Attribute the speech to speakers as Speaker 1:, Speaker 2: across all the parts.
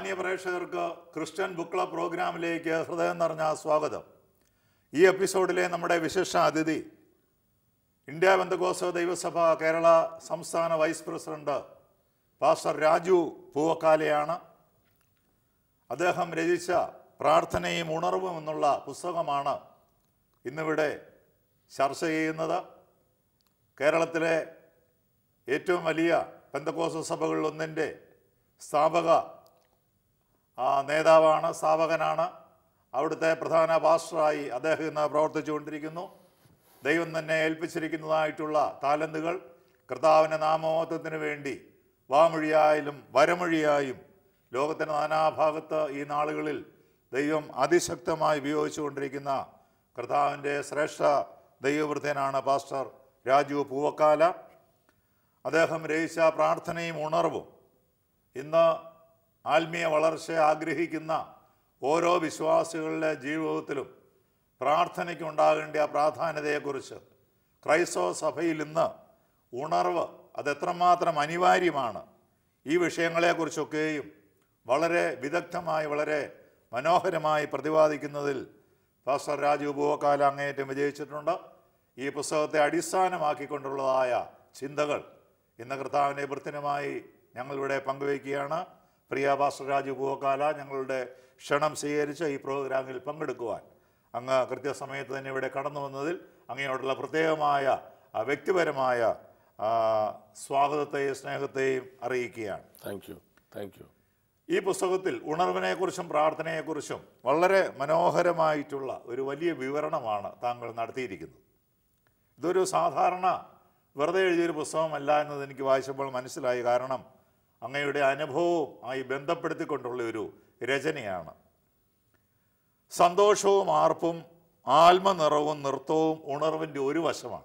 Speaker 1: മാന്യ പ്രേക്ഷകർക്ക് Christian book club പ്രോഗ്രാമിലേക്ക് ഹൃദയം നിറഞ്ഞ സ്വാഗതം ഈ എപ്പിസോഡിലെ നമ്മുടെ വിശിഷ്ട അതിഥി ഇന്ത്യ ബന്ധകോസ ദൈവസഭ കേരള സംസ്ഥാന വൈസ് പ്രസിഡന്റ് പാസ്റ്റർ രാജു പൂവക്കാലയാണ് അദ്ദേഹം രചിച്ച പ്രാർത്ഥനയും ഉണർവും എന്നുള്ള പുസ്തകമാണ് ഇന്നിവിടെ ചർച്ച ചെയ്യുന്നത് കേരളത്തിലെ ഏറ്റവും വലിയ പെന്തക്കോസ സഭകളിൽ ഒന്നിൻ്റെ സ്ഥാപക ആ, നേതാവാണ് സ്ഥാപകനാണ് അവിടുത്തെ പ്രധാന പാസ്റ്ററായി അദ്ദേഹം ഇന്ന് പ്രവർത്തിച്ചുകൊണ്ടിരിക്കുന്നു ദൈവം തന്നെ ഏൽപ്പിച്ചിരിക്കുന്നതായിട്ടുള്ള താലന്തുകൾ കർത്താവിൻ്റെ നാമോഹത്വത്തിന് വേണ്ടി വാമൊഴിയായാലും വരമൊഴിയായും ലോകത്തിൻ്റെ നാനാഭാഗത്ത് ഈ നാളുകളിൽ ദൈവം അതിശക്തമായി ഉപയോഗിച്ചുകൊണ്ടിരിക്കുന്ന കർത്താവിൻ്റെ ശ്രേഷ്ഠ ദൈവവൃദ്ധനാണ് പാസ്റ്റർ രാജു പൂവക്കാല അദ്ദേഹം രചിച്ച പ്രാർത്ഥനയും ഉണർവും ഇന്ന് ആത്മീയ വളർച്ച ആഗ്രഹിക്കുന്ന ഓരോ വിശ്വാസികളുടെ ജീവിതത്തിലും പ്രാർത്ഥനയ്ക്ക് ഉണ്ടാകേണ്ട ആ പ്രാധാന്യതയെക്കുറിച്ച് ക്രൈസ്തവ സഭയിൽ ഇന്ന് ഉണർവ് അതെത്രമാത്രം അനിവാര്യമാണ് ഈ വിഷയങ്ങളെക്കുറിച്ചൊക്കെയും വളരെ വിദഗ്ധമായി വളരെ മനോഹരമായി പ്രതിപാദിക്കുന്നതിൽ പാസ്റ്റർ രാജു പൂവക്കാല അങ്ങേയറ്റം വിജയിച്ചിട്ടുണ്ട് ഈ പുസ്തകത്തെ അടിസ്ഥാനമാക്കിക്കൊണ്ടുള്ളതായ ചിന്തകൾ ഇന്ന് കർത്താവിനെ വൃത്തിനുമായി ഞങ്ങളിവിടെ പങ്കുവയ്ക്കുകയാണ് പ്രിയ പാസ്റ്റർ രാജു പൂവക്കാല ഞങ്ങളുടെ ക്ഷണം സ്വീകരിച്ച് ഈ പ്രോഗ്രാമിൽ പങ്കെടുക്കുവാൻ അങ്ങ് കൃത്യസമയത്ത് തന്നെ ഇവിടെ കടന്നു വന്നതിൽ അങ്ങയോടുള്ള പ്രത്യേകമായ ആ, വ്യക്തിപരമായ ആ, സ്വാഗതത്തെയും സ്നേഹത്തെയും അറിയിക്കുകയാണ്
Speaker 2: താങ്ക് യു താങ്ക് യു
Speaker 1: ഈ പുസ്തകത്തിൽ ഉണർവിനെക്കുറിച്ചും പ്രാർത്ഥനയെക്കുറിച്ചും വളരെ മനോഹരമായിട്ടുള്ള ഒരു വലിയ വിവരണമാണ് താങ്കൾ നടത്തിയിരിക്കുന്നത് ഇതൊരു സാധാരണ വെറുതെ എഴുതിയൊരു പുസ്തകമല്ല എന്നത് എനിക്ക് വായിച്ചപ്പോൾ മനസ്സിലായി കാരണം അങ്ങയുടെ അനുഭവവും ആയി ബന്ധപ്പെടുത്തിക്കൊണ്ടുള്ള ഒരു രചനയാണ് സന്തോഷവും ആർപ്പും ആത്മനിറവും നൃത്തവും ഉണർവിൻ്റെ ഒരു വശമാണ്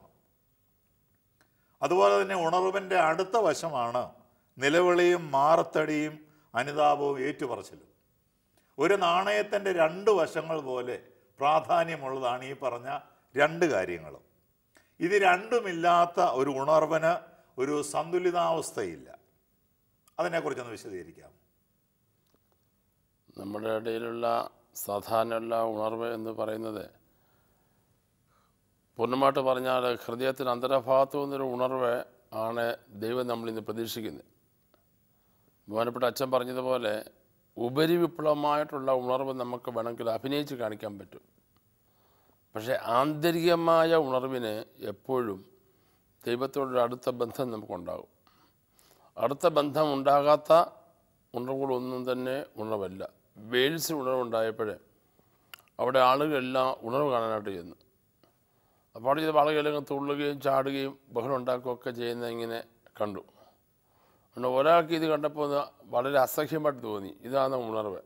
Speaker 1: അതുപോലെ തന്നെ ഉണർവിൻ്റെ അടുത്ത വശമാണ് നിലവിളിയും മാറത്തടിയും അനുതാപവും ഏറ്റുപറച്ചിലും ഒരു നാണയത്തിൻ്റെ രണ്ട് വശങ്ങൾ പോലെ പ്രാധാന്യമുള്ളതാണ് ഈ പറഞ്ഞ രണ്ട് കാര്യങ്ങളും ഇത് രണ്ടുമില്ലാത്ത ഒരു ഉണർവിന് ഒരു സന്തുലിതാവസ്ഥയില്ല അതിനെക്കുറിച്ചൊന്ന് വിശദീകരിക്കാം
Speaker 2: നമ്മുടെ ഇടയിലുള്ള സാധാരണയുള്ള ഉണർവ് എന്ന് പറയുന്നത് പൂർണ്ണമായിട്ട് പറഞ്ഞാൽ ഹൃദയത്തിന് അന്തരഭാഗത്തു നിന്നൊരു ഉണർവ് ആണ് ദൈവം നമ്മളിന്ന് പ്രതീക്ഷിക്കുന്നത് ബഹുമാനപ്പെട്ട അച്ഛൻ പറഞ്ഞതുപോലെ ഉപരിവിപ്ലവമായിട്ടുള്ള ഉണർവ് നമുക്ക് വേണമെങ്കിൽ അഭിനയിച്ച് കാണിക്കാൻ പറ്റും പക്ഷേ ആന്തരികമായ ഉണർവിന് എപ്പോഴും ദൈവത്തോടൊരു അടുത്ത ബന്ധം നമുക്കുണ്ടാകും അടുത്ത ബന്ധം ഉണ്ടാകാത്ത ഉണർവുകളൊന്നും തന്നെ ഉണർവല്ല വെയിൽസിൽ ഉണർവുണ്ടായപ്പോൾ അവിടെ ആളുകളെല്ലാം ഉണർവ് കാണാനായിട്ട് ചെന്നു അപ്പോൾ അവിടെ ചെയ്ത ആളുകളെല്ലാം തുള്ളുകയും ചാടുകയും ബഹളം ഉണ്ടാക്കുകയൊക്കെ ചെയ്യുന്ന ഇങ്ങനെ കണ്ടു അതുകൊണ്ട് ഒരാൾക്ക് ഇത് കണ്ടപ്പോൾ ഒന്ന് വളരെ അസഹ്യമായിട്ട് തോന്നി ഇതാണ് ഉണർവ്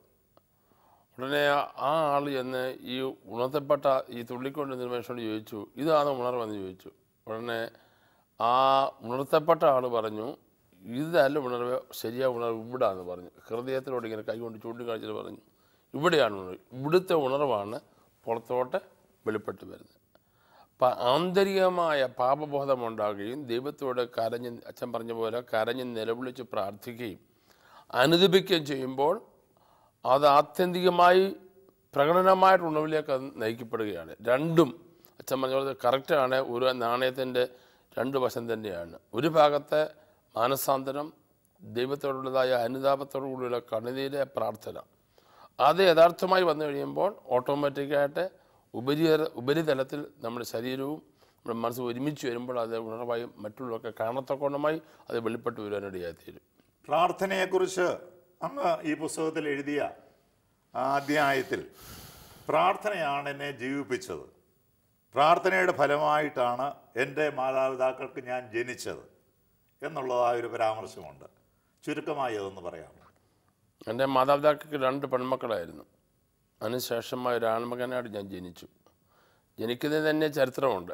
Speaker 2: ഉടനെ ആ ആൾ ചെന്ന് ഈ ഉണർത്തപ്പെട്ട ഈ തുള്ളിക്കൊണ്ടിരുന്ന മനുഷ്യനോട് ചോദിച്ചു ഇതാണ് ഉണർവെന്ന് ചോദിച്ചു ഉടനെ ആ ഉണർത്തപ്പെട്ട ആൾ പറഞ്ഞു ഇതല്ല ഉണർവ് ശരിയായ ഉണർവ് ഇവിടാന്ന് പറഞ്ഞു ഹൃദയത്തിലോട് ഇങ്ങനെ കൈകൊണ്ട് ചൂണ്ടിക്കാണിച്ചിട്ട് പറഞ്ഞു ഇവിടെയാണ് ഉണർവ് ഇവിടുത്തെ ഉണർവാണ് പുറത്തോട്ട് വെളിപ്പെട്ട് വരുന്നത് അപ്പം ആന്തരികമായ പാപബോധം ഉണ്ടാകുകയും ദൈവത്തോട് കരഞ്ഞ് അച്ഛൻ പറഞ്ഞ പോലെ കരഞ്ഞ് നിലവിളിച്ച് പ്രാർത്ഥിക്കുകയും അനുദപിക്കുകയും ചെയ്യുമ്പോൾ അത് ആത്യന്തികമായി പ്രകടനമായിട്ട് ഉണർവിലേക്ക് അത് നയിക്കപ്പെടുകയാണ് രണ്ടും അച്ഛൻ പറഞ്ഞ പോലെ കറക്റ്റാണ് ഒരു നാണയത്തിൻ്റെ രണ്ട് വശം തന്നെയാണ് ഒരു ഭാഗത്തെ മാനസാന്തരം ദൈവത്തോടുള്ളതായ അനുതാപത്തോടുകൂടിയുള്ള കണ്ണുനീരെ പ്രാർത്ഥന അത് യഥാർത്ഥമായി വന്നു കഴിയുമ്പോൾ ഓട്ടോമാറ്റിക്കായിട്ട് ഉപരി ഉപരിതലത്തിൽ നമ്മുടെ ശരീരവും നമ്മുടെ മനസ്സ് ഒരുമിച്ച് വരുമ്പോൾ അത് ഉണർവായും മറ്റുള്ളവർക്ക് കാണത്തക്കോണമായി അത് വെളിപ്പെട്ട് വരുവാനിടയായിത്തീരും
Speaker 1: പ്രാർത്ഥനയെക്കുറിച്ച് അങ്ങ് ഈ പുസ്തകത്തിൽ എഴുതിയ ആ അധ്യായത്തിൽ പ്രാർത്ഥനയാണ് എന്നെ ജീവിപ്പിച്ചത് പ്രാർത്ഥനയുടെ ഫലമായിട്ടാണ് എൻ്റെ മാതാപിതാക്കൾക്ക് ഞാൻ ജനിച്ചത് എന്നുള്ളതായ ഒരു പരാമർശമുണ്ട് ചുരുക്കമായി അതൊന്ന് പറയാമോ
Speaker 2: എൻ്റെ മാതാപിതാക്കൾക്ക് രണ്ട് പെൺമക്കളായിരുന്നു അതിനുശേഷമായ ഒരു ആൺമകനായിട്ട് ഞാൻ ജനിച്ചു ജനിക്കുന്നതിന് തന്നെ ചരിത്രമുണ്ട്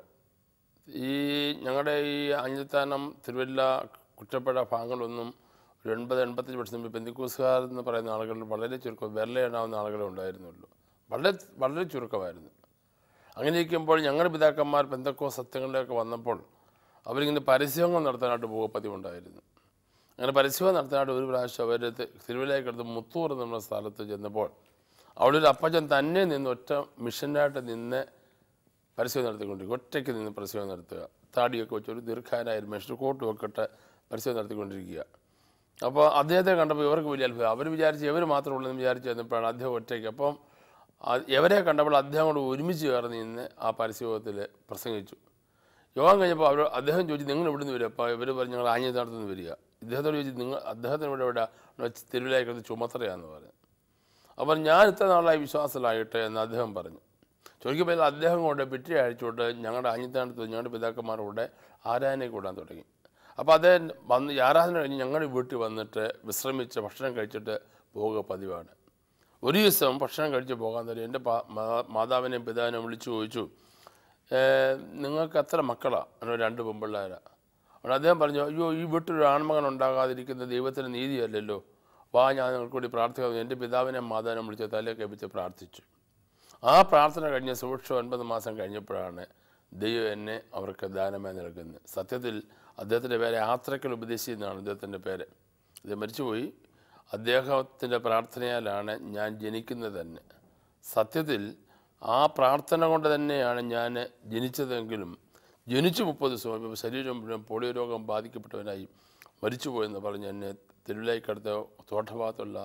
Speaker 2: ഈ ഞങ്ങളുടെ ഈ അഞ്ചത്താനം തിരുവല്ല കുറ്റപ്പുഴ ഭാഗങ്ങളൊന്നും ഒരു എൺപത് എൺപത്തഞ്ച് വർഷം മുമ്പ് പെന്തിക്കൂസുകാർ എന്ന് പറയുന്ന ആളുകൾ വളരെ ചുരുക്കം വിരലെണ്ണാവുന്ന ആളുകളെ ഉണ്ടായിരുന്നുള്ളൂ വളരെ വളരെ ചുരുക്കമായിരുന്നു അങ്ങനെ ഇരിക്കുമ്പോൾ ഞങ്ങളുടെ പിതാക്കന്മാർ പെന്തക്കോ സത്യങ്ങളിലേക്ക് വന്നപ്പോൾ അവരിങ്ങനെ പരസ്യങ്ങൾ നടത്താനായിട്ട് പോകുക പതിവുണ്ടായിരുന്നു അങ്ങനെ പരസ്യം നടത്താനായിട്ട് ഒരു പ്രാവശ്യം അവർ തിരുവല്ലയ്ക്കടുത്ത് മുത്തൂർ എന്നുള്ള സ്ഥലത്ത് ചെന്നപ്പോൾ അവിടെ ഒരു അപ്പച്ചൻ തന്നെ നിന്ന് ഒറ്റ മിഷനായിട്ട് നിന്ന് പരസ്യം നടത്തിക്കൊണ്ടിരിക്കും ഒറ്റയ്ക്ക് നിന്ന് പരസ്യം നടത്തുക താടിയൊക്കെ വെച്ച് ഒരു ദീർഘാനായ ഒരു മനുഷ്യർ കോട്ടും ഒക്കെ ഇട്ട് പരസ്യം നടത്തിക്കൊണ്ടിരിക്കുക അപ്പോൾ അദ്ദേഹത്തെ കണ്ടപ്പോൾ ഇവർക്ക് വലിയ അത്ഭുതം അവർ വിചാരിച്ച് ഇവർ മാത്രമേ ഉള്ളൂ എന്ന് വിചാരിച്ച് ചെന്നപ്പോഴാണ് അദ്ദേഹം ഒറ്റയ്ക്ക് അപ്പം ആ- ഇവരെ കണ്ടപ്പോൾ അദ്ദേഹം കൂടെ ഒരുമിച്ച് ചേർന്ന് നിന്ന് ആ പരസ്യയോഗത്തിൽ പ്രസംഗിച്ചു യോഗം കഴിഞ്ഞപ്പോൾ അവർ അദ്ദേഹം ചോദിച്ചു നിങ്ങൾ ഇവിടെ നിന്ന് വരിക അപ്പോൾ ഇവർ പറഞ്ഞു ഞങ്ങൾ ആഞ്ഞിത്താടത്ത് നിന്ന് വരിക ഇദ്ദേഹത്തോട് ചോദിച്ചു നിങ്ങൾ അദ്ദേഹത്തിന് ഇവിടെ ഇവിടെ തിരുവിലായിക്കടുത്ത് ചുമത്തറയാന്ന് പറഞ്ഞു അപ്പം ഞാൻ ഇത്ര നാളായി വിശ്വാസത്തിലായിട്ട് എന്ന് അദ്ദേഹം പറഞ്ഞു ചോദിക്കുമ്പോൾ അദ്ദേഹം കൊണ്ട് പിറ്റി അയച്ചുകൊണ്ട് ഞങ്ങളുടെ അഞ്ഞിത്താനത്ത് ഞങ്ങളുടെ പിതാക്കന്മാരോടെ ആരാധനയെ കൂടാൻ തുടങ്ങി അപ്പോൾ അദ്ദേഹം വന്ന് ഈ ആരാധന കഴിഞ്ഞ് ഞങ്ങളുടെ വീട്ടിൽ വന്നിട്ട് വിശ്രമിച്ച് ഭക്ഷണം കഴിച്ചിട്ട് പോവുക പതിവാണ് ഒരു ദിവസം ഭക്ഷണം കഴിച്ച് പോകാൻ തരും എൻ്റെ പാ- മാ- മാതാവിനെയും പിതാവിനെയും വിളിച്ചു ചോദിച്ചു "ഏ, നിങ്ങൾക്ക് എത്ര മക്കളാണ് അങ്ങനെ രണ്ട് പെമ്പിള്ളേരാണ് അപ്പോൾ അദ്ദേഹം പറഞ്ഞു അയ്യോ ഈ വീട്ടിലൊരു ആൺമകൻ ഉണ്ടാകാതിരിക്കുന്ന ദൈവത്തിൻ്റെ നീതിയല്ലല്ലോ വാ ഞാൻ നിങ്ങൾക്ക് വേണ്ടി പ്രാർത്ഥിക്കുന്നു എൻ്റെ പിതാവിനെ മാതാവിനെ വിളിച്ച് തലയെ കേൾപ്പിച്ച് പ്രാർത്ഥിച്ചു ആ പ്രാർത്ഥന കഴിഞ്ഞ് സൂക്ഷ്മ ഒൻപത് മാസം കഴിഞ്ഞപ്പോഴാണ് ദൈവം എന്നെ അവർക്ക് ദാനമായി നൽകുന്നത് സത്യത്തിൽ അദ്ദേഹത്തിൻ്റെ പേര് ആത്രക്കൽ ഉപദേശി എന്നാണ് അദ്ദേഹത്തിൻ്റെ പേര് അദ്ദേഹം മരിച്ചുപോയി അദ്ദേഹത്തിൻ്റെ പ്രാർത്ഥനയാലാണ് ഞാൻ ജനിക്കുന്നത് തന്നെ സത്യത്തിൽ ആ പ്രാർത്ഥന കൊണ്ട് തന്നെയാണ് ഞാൻ ജനിച്ചതെങ്കിലും ജനിച്ചു മുപ്പത് ദിവസം ഇപ്പോൾ ശരീരം മുഴുവൻ പോളിയോ രോഗം ബാധിക്കപ്പെട്ടവനായി മരിച്ചുപോയെന്ന് പറഞ്ഞ് എന്നെ തിരുവിലായിക്കടുത്ത തോട്ടഭാഗത്തുള്ള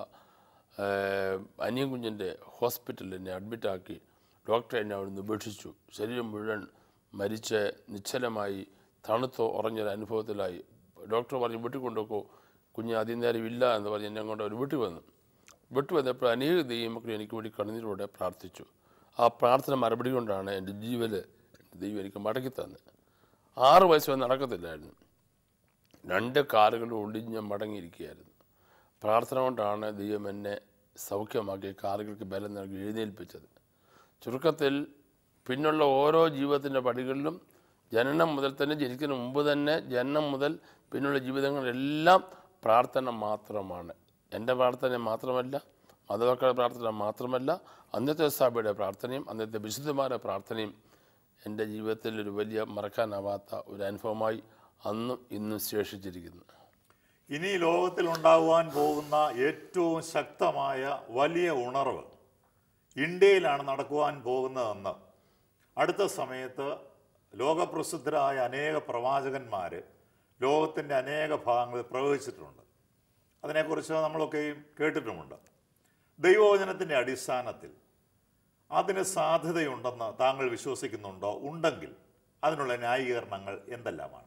Speaker 2: അനിയൻ കുഞ്ഞിൻ്റെ ഹോസ്പിറ്റലിൽ എന്നെ അഡ്മിറ്റാക്കി ഡോക്ടർ എന്നെ അവിടുന്ന് ഉപേക്ഷിച്ചു ശരീരം മുഴുവൻ മരിച്ച് നിശ്ചലമായി തണുത്തോ ഉറഞ്ഞൊരു അനുഭവത്തിലായി ഡോക്ടർ പറഞ്ഞു വീട്ടിൽ കൊണ്ടുപോക്കോ കുഞ്ഞ് അധികം നേരം ഇല്ല എന്ന് പറഞ്ഞ് എന്നെ കൊണ്ട് അവർ വീട്ടിൽ വന്നു വീട്ടിൽ വന്നപ്പോൾ അനേക ദൈവമക്കൾ എനിക്ക് വേണ്ടി കണ്ണീരോടെ പ്രാർത്ഥിച്ചു ആ പ്രാർത്ഥന മറുപടി കൊണ്ടാണ് എൻ്റെ ജീവൽ ദൈവം എനിക്ക് മടക്കി തന്നത് ആറ് വയസ്സ് വരെ നടക്കത്തില്ലായിരുന്നു രണ്ട് കാലുകളും ഒടിഞ്ഞ് മടങ്ങിയിരിക്കുകയായിരുന്നു പ്രാർത്ഥന കൊണ്ടാണ് ദൈവം എന്നെ സൗഖ്യമാക്കി കാലുകൾക്ക് ബലം നൽകി എഴുന്നേൽപ്പിച്ചത് ചുരുക്കത്തിൽ പിന്നുള്ള ഓരോ ജീവിതത്തിൻ്റെ പടികളിലും ജനനം മുതൽ തന്നെ ജനിക്കുന്ന മുമ്പ് തന്നെ ജനനം മുതൽ പിന്നുള്ള ജീവിതങ്ങളെല്ലാം പ്രാർത്ഥന മാത്രമാണ് എൻ്റെ പ്രാർത്ഥന മാത്രമല്ല മതമക്കളുടെ പ്രാർത്ഥന മാത്രമല്ല അന്നത്തെ സഭയുടെ പ്രാർത്ഥനയും അന്നത്തെ വിശുദ്ധന്മാരുടെ പ്രാർത്ഥനയും എൻ്റെ ജീവിതത്തിൽ ഒരു വലിയ മറക്കാനാവാത്ത ഒരു അനുഭവമായി അന്നും ഇന്നും ശേഷിച്ചിരിക്കുന്നു
Speaker 1: ഇനി ലോകത്തിൽ ഉണ്ടാകുവാൻ പോകുന്ന ഏറ്റവും ശക്തമായ വലിയ ഉണർവ് ഇന്ത്യയിലാണ് നടക്കുവാൻ പോകുന്നതെന്ന് അടുത്ത സമയത്ത് ലോകപ്രസിദ്ധരായ അനേക പ്രവാചകന്മാർ ലോകത്തിൻ്റെ അനേക ഭാഗങ്ങളിൽ പ്രവചിച്ചിട്ടുണ്ട് അതിനെക്കുറിച്ച് നമ്മളൊക്കെയും കേട്ടിട്ടുമുണ്ട് ദൈവവചനത്തിൻ്റെ അടിസ്ഥാനത്തിൽ അതിന് സാധ്യതയുണ്ടെന്ന് താങ്കൾ വിശ്വസിക്കുന്നുണ്ടോ ഉണ്ടെങ്കിൽ അതിനുള്ള ന്യായീകരണങ്ങൾ എന്തെല്ലാമാണ്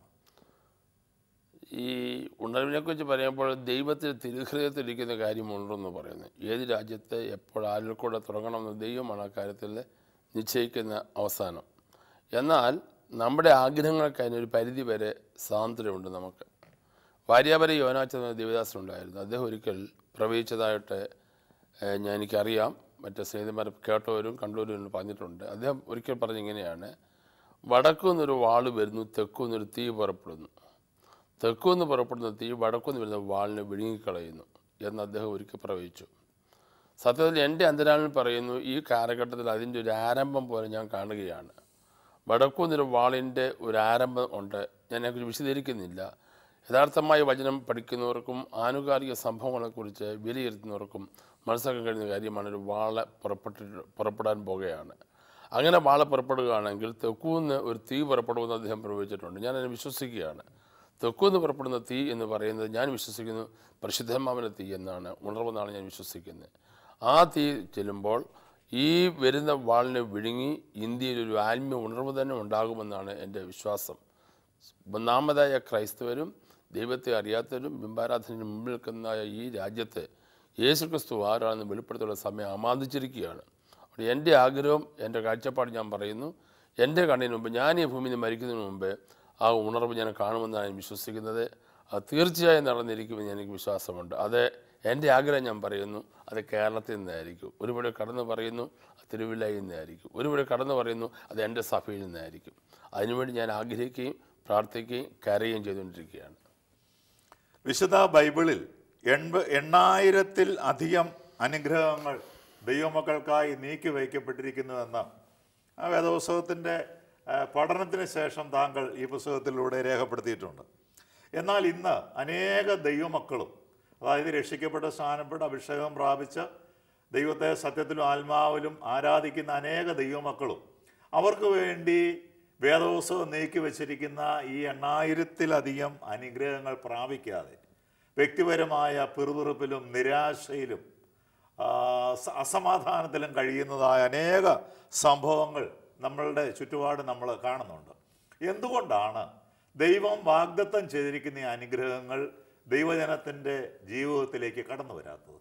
Speaker 2: ഈ ഉണർവിനെക്കുറിച്ച് പറയുമ്പോൾ ദൈവത്തിൽ തിരുഹൃദയത്തിലിരിക്കുന്ന കാര്യമുണ്ടെന്ന് പറയുന്നത് ഏത് രാജ്യത്തെ എപ്പോൾ ആരിൽ കൂടെ തുടങ്ങണമെന്ന് ദൈവമാണ് ആ കാര്യത്തിൽ നിശ്ചയിക്കുന്ന അവസാനം എന്നാൽ നമ്മുടെ ആഗ്രഹങ്ങൾക്ക് അതിനൊരു പരിധി വരെ സ്വാതന്ത്ര്യമുണ്ട് നമുക്ക് വാര്യാപര യോനാച്ച എന്ന ദേവദാസനുണ്ടായിരുന്നു അദ്ദേഹം ഒരിക്കൽ പ്രവചിച്ചതായിട്ട് ഏഹ്, ഞാൻ എനിക്കറിയാം മറ്റേ സ്നേഹിതന്മാർ കേട്ടവരും കണ്ടവരും പറഞ്ഞിട്ടുണ്ട് അദ്ദേഹം ഒരിക്കൽ പറഞ്ഞിങ്ങനെയാണ് വടക്കു നിന്നൊരു വാള് വരുന്നു തെക്കു നിന്നൊരു തീ പുറപ്പെടുന്നു തെക്കുനിന്ന് പുറപ്പെടുന്ന തീ വടക്കുനിന്ന് വരുന്ന വാളിനെ വിഴുങ്ങിക്കളയുന്നു എന്ന് അദ്ദേഹം ഒരിക്കൽ പ്രവചിച്ചു സത്യത്തിൽ എൻ്റെ അന്തരാളിൽ പറയുന്നു ഈ കാലഘട്ടത്തിൽ അതിൻ്റെ ഒരു ആരംഭം പോലെ ഞാൻ കാണുകയാണ് വടക്കുനിന്നൊരു വാളിൻ്റെ ഒരു ആരംഭം ഉണ്ട് ഞാൻ അതിനെക്കുറിച്ച് വിശദീകരിക്കുന്നില്ല യഥാർത്ഥമായ വചനം പഠിക്കുന്നവർക്കും ആനുകാലിക സംഭവങ്ങളെക്കുറിച്ച് വിലയിരുത്തുന്നവർക്കും മനസ്സിലാക്കാൻ കഴിയുന്ന കാര്യമാണ് ഒരു വാള പുറപ്പെട്ടിട്ട് പുറപ്പെടാൻ പോകുകയാണ് അങ്ങനെ വാള പുറപ്പെടുകയാണെങ്കിൽ തെക്കുന്ന് ഒരു തീ പുറപ്പെടുമെന്ന് അദ്ദേഹം പ്രവചിച്ചിട്ടുണ്ട് ഞാൻ അതിനെ വിശ്വസിക്കുകയാണ് തെക്കുന്ന് പുറപ്പെടുന്ന തീ എന്ന് പറയുന്നത് ഞാൻ വിശ്വസിക്കുന്നു പരിശുദ്ധമാവിൻ്റെ തീ എന്നാണ് ഉണർവെന്നാണ് ഞാൻ വിശ്വസിക്കുന്നത് ആ തീ ചെല്ലുമ്പോൾ ഈ വരുന്ന വാളിനെ വിഴുങ്ങി ഇന്ത്യയിൽ ഒരു ആത്മീയ ഉണർവ് തന്നെ ഉണ്ടാകുമെന്നാണ് എൻ്റെ വിശ്വാസം ഒന്നാമതായ ക്രൈസ്തവരും ദൈവത്തെ അറിയാത്തവരും ബിംബാരാധനയ്ക്ക് മുമ്പിൽ നിൽക്കുന്ന ഈ രാജ്യത്തെ യേശു ക്രിസ്തു ആരാണെന്ന് വെളിപ്പെടുത്തുള്ള സമയം അമാന്തിച്ചിരിക്കുകയാണ് അപ്പോൾ എൻ്റെ ആഗ്രഹം എൻ്റെ കാഴ്ചപ്പാട് ഞാൻ പറയുന്നു എൻ്റെ കണ്ണിന് മുമ്പ് ഞാൻ ഈ ഭൂമിയിൽ നിന്ന് മരിക്കുന്നതിന് മുമ്പ് ആ ഉണർവ് ഞാൻ കാണുമെന്നാണ് ഞാൻ വിശ്വസിക്കുന്നത് അത് തീർച്ചയായും നടന്നിരിക്കുമെന്ന് എനിക്ക് വിശ്വാസമുണ്ട് അത് എൻ്റെ ആഗ്രഹം ഞാൻ പറയുന്നു അത് കേരളത്തിൽ നിന്നായിരിക്കും ഒരുപാട് കടന്ന് പറയുന്നു അത് തിരുവില്ലയിൽ നിന്നായിരിക്കും ഒരുപാട് കടന്ന് പറയുന്നു അത് എൻ്റെ സഭയിൽ നിന്നായിരിക്കും അതിനുവേണ്ടി ഞാൻ ആഗ്രഹിക്കുകയും പ്രാർത്ഥിക്കുകയും കരയുകയും ചെയ്തുകൊണ്ടിരിക്കുകയാണ്
Speaker 1: വിശുദ്ധ ബൈബിളിൽ എൺപ എണ്ണായിരത്തിൽ അധികം അനുഗ്രഹങ്ങൾ ദൈവമക്കൾക്കായി നീക്കി വയ്ക്കപ്പെട്ടിരിക്കുന്നുവെന്ന് ആ വേദപുസ്തകത്തിൻ്റെ ആ, പഠനത്തിന് ശേഷം താങ്കൾ ഈ പുസ്തകത്തിലൂടെ രേഖപ്പെടുത്തിയിട്ടുണ്ട് എന്നാൽ ഇന്ന് അനേക ദൈവമക്കളും അതായത് രക്ഷിക്കപ്പെട്ട സ്ഥാനപ്പെട്ട അഭിഷേകം പ്രാപിച്ച ദൈവത്തെ സത്യത്തിലും ആത്മാവിലും ആരാധിക്കുന്ന അനേക ദൈവമക്കളും അവർക്ക് വേണ്ടി വേദോത്സവം നീക്കി വച്ചിരിക്കുന്ന ഈ എണ്ണായിരത്തിലധികം അനുഗ്രഹങ്ങൾ പ്രാപിക്കാതെ വ്യക്തിപരമായ പിറുപിറുപ്പിലും നിരാശയിലും ആ, സ- അസമാധാനത്തിലും കഴിയുന്നതായ അനേക സംഭവങ്ങൾ നമ്മളുടെ ചുറ്റുപാട് നമ്മൾ കാണുന്നുണ്ട് എന്തുകൊണ്ടാണ് ദൈവം വാഗ്ദത്തം ചെയ്തിരിക്കുന്ന ഈ അനുഗ്രഹങ്ങൾ ദൈവജനത്തിൻ്റെ ജീവിതത്തിലേക്ക് കടന്നു വരാത്തത്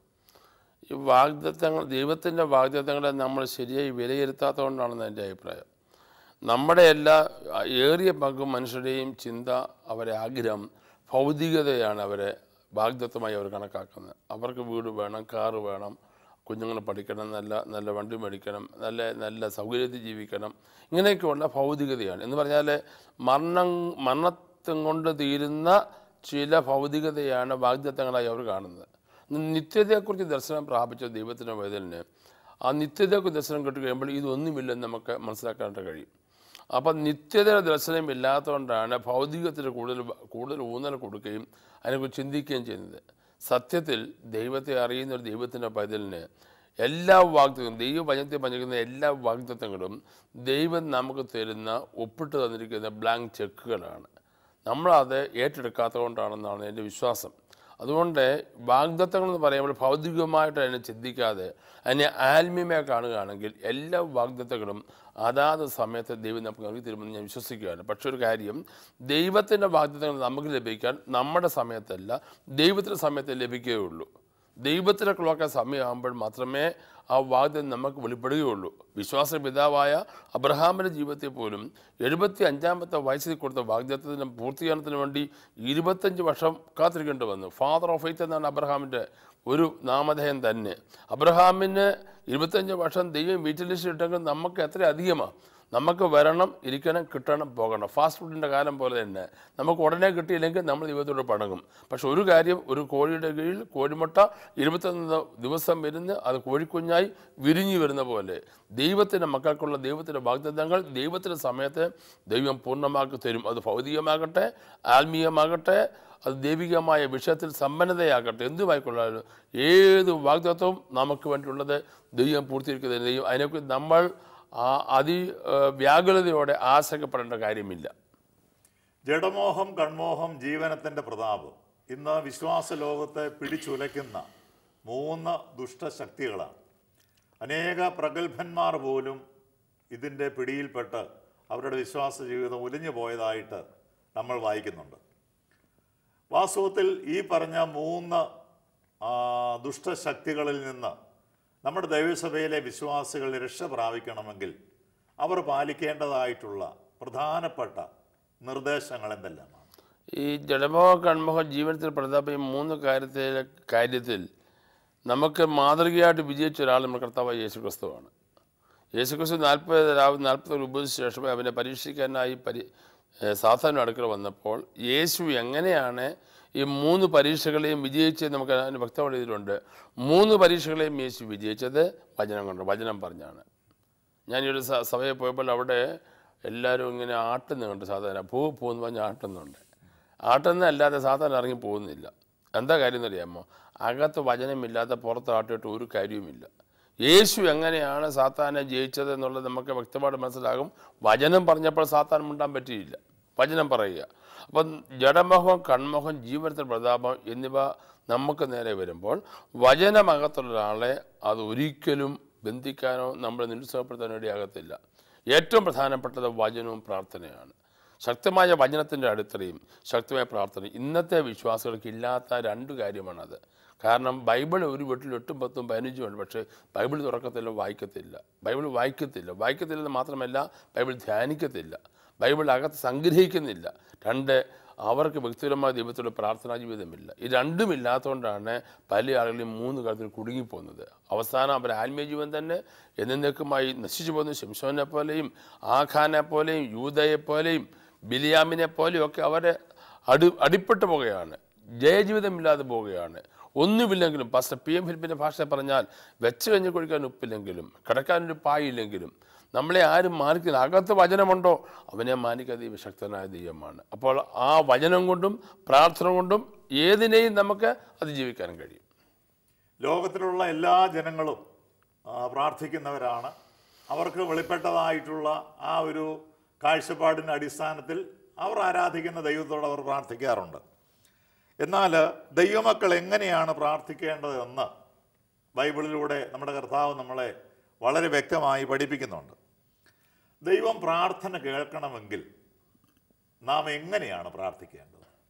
Speaker 2: ഈ വാഗ്ദത്തങ്ങൾ ദൈവത്തിൻ്റെ വാഗ്ദത്തങ്ങളെ നമ്മൾ ശരിയായി വിലയിരുത്താത്തതുകൊണ്ടാണെന്ന് എൻ്റെ അഭിപ്രായം നമ്മുടെ എല്ലാ ഏറിയ പങ്കും മനുഷ്യരുടെയും ചിന്ത അവരെ ആഗ്രഹം ഭൗതികതയാണ് അവരെ വാഗ്ദത്തമായി അവർ കണക്കാക്കുന്നത് അവർക്ക് വീട് വേണം കാറ് വേണം കുഞ്ഞുങ്ങൾ പഠിക്കണം നല്ല നല്ല വണ്ടി മേടിക്കണം നല്ല നല്ല സൗകര്യത്തിൽ ജീവിക്കണം ഇങ്ങനെയൊക്കെയുള്ള ഭൗതികതയാണ് എന്ന് പറഞ്ഞാൽ മരണം മരണത്തും കൊണ്ട് തീരുന്ന ചില ഭൗതികതയാണ് വാഗ്ദത്തങ്ങളായി അവർ കാണുന്നത് നിത്യതയെക്കുറിച്ച് ദർശനം പ്രാപിച്ച ദൈവത്തിൻ്റെ വേദലിന് ആ നിത്യതയെക്കുറിച്ച് ദർശനം കിട്ടി കഴിയുമ്പോൾ ഇതൊന്നുമില്ലെന്ന് നമുക്ക് മനസ്സിലാക്കാനായിട്ട് കഴിയും അപ്പം നിത്യതയുടെ ദർശനം ഇല്ലാത്തതുകൊണ്ടാണ് ഭൗതികത്തിന് കൂടുതൽ കൂടുതൽ ഊന്നൽ കൊടുക്കുകയും അതിനെക്കുറിച്ച് ചിന്തിക്കുകയും ചെയ്യുന്നത് സത്യത്തിൽ ദൈവത്തെ അറിയുന്ന ഒരു ദൈവത്തിൻ്റെ പൈതലിന് എല്ലാ വാഗ്ദത്വങ്ങളും ദൈവവചനത്തെ പറഞ്ഞിരിക്കുന്ന എല്ലാ വാഗ്ദത്വങ്ങളും ദൈവം നമുക്ക് തരുന്ന ഒപ്പിട്ട് തന്നിരിക്കുന്ന ബ്ലാങ്ക് ചെക്കുകളാണ് നമ്മളത് ഏറ്റെടുക്കാത്തതുകൊണ്ടാണെന്നാണ് എൻ്റെ വിശ്വാസം അതുകൊണ്ട് വാഗ്ദത്തങ്ങൾ എന്ന് പറയുമ്പോൾ ഭൗതികമായിട്ട് അതിനെ ചിന്തിക്കാതെ അതിനെ ആത്മീയമായി കാണുകയാണെങ്കിൽ എല്ലാ വാഗ്ദത്തങ്ങളും അതാത് സമയത്ത് ദൈവം നമുക്ക് നൽകി തരുമെന്ന് ഞാൻ വിശ്വസിക്കുകയാണ് പക്ഷെ ഒരു കാര്യം ദൈവത്തിൻ്റെ വാഗ്ദത്തങ്ങൾ നമുക്ക് ലഭിക്കാൻ നമ്മുടെ സമയത്തല്ല ദൈവത്തിൻ്റെ സമയത്ത് ലഭിക്കുകയുള്ളൂ ദൈവത്തിൻ്റെ ക്ലോക്ക സമയമാകുമ്പോൾ മാത്രമേ ആ വാഗ്ദം നമുക്ക് വെളിപ്പെടുകയുള്ളൂ വിശ്വാസ പിതാവായ അബ്രഹാമിൻ്റെ ജീവിതത്തിൽ പോലും എഴുപത്തി അഞ്ചാമത്തെ വയസ്സിൽ കൊടുത്ത വാഗ്ദത്തത്തിന് പൂർത്തീകരണത്തിന് വേണ്ടി ഇരുപത്തഞ്ച് വർഷം കാത്തിരിക്കേണ്ടി വന്നു ഫാദർ ഓഫ് ഫെയ്ത്ത് എന്നാണ് അബ്രഹാമിൻ്റെ ഒരു നാമധേയം തന്നെ അബ്രഹാമിന് ഇരുപത്തഞ്ച് വർഷം ദൈവം വീട്ടിൽ ഇട്ടെങ്കിൽ നമുക്ക് എത്ര അധികമാണ് നമുക്ക് വരണം ഇരിക്കണം കിട്ടണം പോകണം ഫാസ്റ്റ് ഫുഡിൻ്റെ കാലം പോലെ തന്നെ നമുക്ക് ഉടനെ കിട്ടിയില്ലെങ്കിൽ നമ്മൾ ദൈവത്തോട് പണങ്ങും പക്ഷെ ഒരു കാര്യം ഒരു കോഴിയുടെ കീഴിൽ കോഴിമുട്ട ഇരുപത്തൊന്ന് ദിവസം ഇരുന്ന് അത് കോഴിക്കുഞ്ഞായി വിരിഞ്ഞു വരുന്ന പോലെ ദൈവത്തിൻ്റെ മക്കൾക്കുള്ള ദൈവത്തിൻ്റെ വാഗ്ദത്തങ്ങൾ ദൈവത്തിൻ്റെ സമയത്ത് ദൈവം പൂർണ്ണമാക്കി തരും അത് ഭൗതികമാകട്ടെ ആത്മീയമാകട്ടെ അത് ദൈവികമായ വിഷയത്തിൽ സമ്പന്നതയാകട്ടെ എന്തുമായിക്കൊള്ളാലും ഏത് വാഗ്ദത്വവും നമുക്ക് വേണ്ടിയുള്ളത് ദൈവം പൂർത്തീകരിക്കുന്നത് ദൈവം അതിനെക്കുറിച്ച് നമ്മൾ ആ അതി ആ, വ്യാകുലതയോടെ ആശങ്കപ്പെടേണ്ട കാര്യമില്ല
Speaker 1: ജഡമോഹം കൺമോഹം ജീവനത്തിൻ്റെ പ്രതാപം ഇന്ന് വിശ്വാസ ലോകത്തെ പിടിച്ചുലയ്ക്കുന്ന മൂന്ന് ദുഷ്ടശക്തികളാണ് അനേക പ്രഗത്ഭന്മാർ പോലും ഇതിൻ്റെ പിടിയിൽപ്പെട്ട് അവരുടെ വിശ്വാസ ജീവിതം ഉലിഞ്ഞു പോയതായിട്ട് നമ്മൾ വായിക്കുന്നുണ്ട് വാസ്തവത്തിൽ ഈ പറഞ്ഞ മൂന്ന് ആ, ദുഷ്ടശക്തികളിൽ നിന്ന് നമ്മുടെ ദൈവസഭയിലെ വിശ്വാസികൾ രക്ഷ പ്രാപിക്കണമെങ്കിൽ അവർ പാലിക്കേണ്ടതായിട്ടുള്ള പ്രധാനപ്പെട്ട നിർദ്ദേശങ്ങൾ എന്തെല്ലാമാണ്
Speaker 2: ഈ ജഡമോഹ കൺമോഹ ജീവനത്തിൽ പ്രതാപ ഈ മൂന്ന് കാര്യത്തിലെ കാര്യത്തിൽ നമുക്ക് മാതൃകയായിട്ട് വിജയിച്ച ഒരാൾ നമ്മുടെ കർത്താവായ യേശു ക്രിസ്തുവാണ് യേശു ക്രിസ്തു നാൽപ്പത് രാവ് നാൽപ്പത് ഉപദേശിച്ച ശേഷം അവനെ പരീക്ഷിക്കാനായി പരി സാധാരണ അടുക്കൽ വന്നപ്പോൾ യേശു എങ്ങനെയാണ് ഈ മൂന്ന് പരീക്ഷകളെയും വിജയിച്ചത് നമുക്ക് അതിന് വ്യക്തമായിട്ട് ഇതിലുണ്ട് മൂന്ന് പരീക്ഷകളെയും യേശു വിജയിച്ചത് വചനം കൊണ്ട് വചനം പറഞ്ഞാണ് ഞാനൊരു സ സഭയിൽ പോയപ്പോൾ അവിടെ എല്ലാവരും ഇങ്ങനെ ആട്ടുന്നുണ്ട് സാധാരണ പൂ പൂ എന്ന് പറഞ്ഞ് ആട്ടുന്നുണ്ട് ആട്ടുന്ന അല്ലാതെ സാധാരണ ഇറങ്ങി പോകുന്നില്ല എന്താ കാര്യം എന്നറിയാമോ അകത്ത് വചനമില്ലാതെ പുറത്ത് ആട്ടിയിട്ട് ഒരു കാര്യവുമില്ല യേശു എങ്ങനെയാണ് സാത്താനെ ജയിച്ചത് എന്നുള്ളത് നമുക്ക് വ്യക്തമായിട്ട് മനസ്സിലാകും വചനം പറഞ്ഞപ്പോൾ സാത്താൻ മുണ്ടാൻ പറ്റിയില്ല വചനം പറയുക അപ്പം ജഡമോഹം കൺമോഹം ജീവനത്തിൽ പ്രതാപം എന്നിവ നമുക്ക് നേരെ വരുമ്പോൾ വചനമകത്തുള്ള ഒരാളെ അത് ഒരിക്കലും ബന്ധിക്കാനോ നമ്മളെ നിരുത്സാഹപ്പെടുത്താനോ ഇടയാകത്തില്ല ഏറ്റവും പ്രധാനപ്പെട്ടത് വചനവും പ്രാർത്ഥനയാണ് ശക്തമായ വചനത്തിൻ്റെ അടിത്തറയും ശക്തമായ പ്രാർത്ഥനയും ഇന്നത്തെ വിശ്വാസികൾക്ക് ഇല്ലാത്ത രണ്ട് കാര്യമാണത് കാരണം ബൈബിൾ ഒരു വീട്ടിൽ എട്ടും പത്തും പതിനഞ്ചും ഉണ്ട് പക്ഷേ ബൈബിൾ തുറക്കത്തില്ല വായിക്കത്തില്ല ബൈബിൾ വായിക്കത്തില്ല വായിക്കത്തില്ലെന്ന് മാത്രമല്ല ബൈബിൾ ധ്യാനിക്കത്തില്ല ബൈബിൾ അകത്ത് സംഗ്രഹിക്കുന്നില്ല രണ്ട് അവർക്ക് വ്യക്തിപരമായ ദൈവത്തോട് പ്രാർത്ഥനാ ജീവിതമില്ല ഈ രണ്ടും ഇല്ലാത്തതുകൊണ്ടാണ് പല ആളുകളും മൂന്ന് കാലത്തിൽ കുടുങ്ങിപ്പോകുന്നത് അവസാനം അവർ ആത്മീയ ജീവൻ തന്നെ എന്നേക്കുമായി നശിച്ചു പോകുന്ന ശംശോനെ പോലെയും ആഖാനെ പോലെയും യൂതയെ പോലെയും ബിലിയാമിനെ പോലെയും ഒക്കെ അവരെ അടി അടിപ്പെട്ടു പോകുകയാണ് ജയജീവിതമില്ലാതെ പോവുകയാണ് ഒന്നുമില്ലെങ്കിലും പാസ്റ്റർ പി എം ഫിലിപ്പിൻ്റെ ഭാഷ പറഞ്ഞാൽ വെച്ച് കഴിഞ്ഞ് കുഴിക്കാൻ ഉപ്പില്ലെങ്കിലും കിടക്കാനൊരു പായില്ലെങ്കിലും നമ്മളെ ആരും മാനിക്കില്ല അകത്ത് വചനമുണ്ടോ അവനെ മാനിക്കാതെ ദൈവശക്തനായ ദൈവമാണ് അപ്പോൾ ആ വചനം കൊണ്ടും പ്രാർത്ഥന കൊണ്ടും ഏതിനെയും നമുക്ക് അതിജീവിക്കാനും കഴിയും
Speaker 1: ലോകത്തിലുള്ള എല്ലാ ജനങ്ങളും ആ, പ്രാർത്ഥിക്കുന്നവരാണ് അവർക്ക് വെളിപ്പെട്ടതായിട്ടുള്ള ആ ഒരു കാഴ്ചപ്പാടിൻ്റെ അടിസ്ഥാനത്തിൽ അവർ ആരാധിക്കുന്ന ദൈവത്തോട് അവർ പ്രാർത്ഥിക്കാറുണ്ട് എന്നാൽ ദൈവമക്കൾ എങ്ങനെയാണ് പ്രാർത്ഥിക്കേണ്ടതെന്ന് ബൈബിളിലൂടെ നമ്മുടെ കർത്താവ് നമ്മളെ വളരെ വ്യക്തമായി പഠിപ്പിക്കുന്നുണ്ട് ദൈവം പ്രാർത്ഥന കേൾക്കണമെങ്കിൽ നാം എങ്ങനെയാണ് പ്രാർത്ഥിക്കേണ്ടത്